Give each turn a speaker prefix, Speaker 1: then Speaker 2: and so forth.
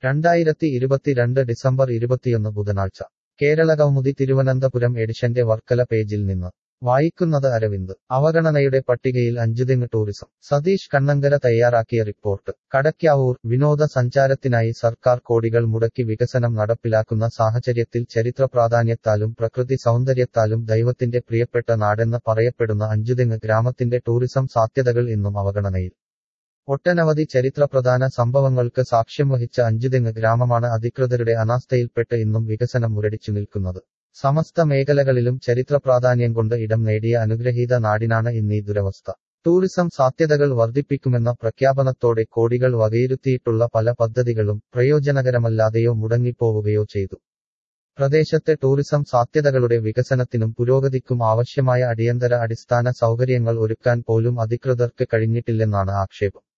Speaker 1: രണ്ടായിരത്തി ഇരുപത്തിരണ്ട് ഡിസംബർ ഇരുപത്തിയൊന്ന് ബുധനാഴ്ച കേരളകൗമുദി തിരുവനന്തപുരം എഡിഷന്റെ വർക്കല പേജിൽ നിന്ന് വായിക്കുന്നത് അരവിന്ദ് അവഗണനയുടെ പട്ടികയിൽ അഞ്ചുതെങ്ങ് ടൂറിസം സതീഷ് കണ്ണങ്കര തയ്യാറാക്കിയ റിപ്പോർട്ട് കടയ്ക്കാവൂർ വിനോദ സഞ്ചാരത്തിനായി സർക്കാർ കോടികൾ മുടക്കി വികസനം നടപ്പിലാക്കുന്ന സാഹചര്യത്തിൽ ചരിത്ര പ്രാധാന്യത്താലും പ്രകൃതി സൗന്ദര്യത്താലും ദൈവത്തിന്റെ പ്രിയപ്പെട്ട നാടെന്ന് പറയപ്പെടുന്ന അഞ്ചുതെങ്ങ് ഗ്രാമത്തിന്റെ ടൂറിസം സാധ്യതകൾ ഇന്നും അവഗണനയിൽ ഒട്ടനവധി ചരിത്രപ്രധാന സംഭവങ്ങൾക്ക് സാക്ഷ്യം വഹിച്ച അഞ്ചുതെങ്ങ് ഗ്രാമമാണ് അധികൃതരുടെ അനാസ്ഥയിൽപ്പെട്ട് ഇന്നും വികസനം മുരടിച്ചു നിൽക്കുന്നത് സമസ്ത മേഖലകളിലും ചരിത്ര പ്രാധാന്യം കൊണ്ട് ഇടം നേടിയ അനുഗ്രഹീത നാടിനാണ് ഇന്നീ ദുരവസ്ഥ ടൂറിസം സാധ്യതകൾ വർദ്ധിപ്പിക്കുമെന്ന പ്രഖ്യാപനത്തോടെ കോടികൾ വകയിരുത്തിയിട്ടുള്ള പല പദ്ധതികളും പ്രയോജനകരമല്ലാതെയോ മുടങ്ങിപ്പോവുകയോ ചെയ്തു പ്രദേശത്തെ ടൂറിസം സാധ്യതകളുടെ വികസനത്തിനും പുരോഗതിക്കും ആവശ്യമായ അടിയന്തര അടിസ്ഥാന സൗകര്യങ്ങൾ ഒരുക്കാൻ പോലും അധികൃതർക്ക് കഴിഞ്ഞിട്ടില്ലെന്നാണ് ആക്ഷേപം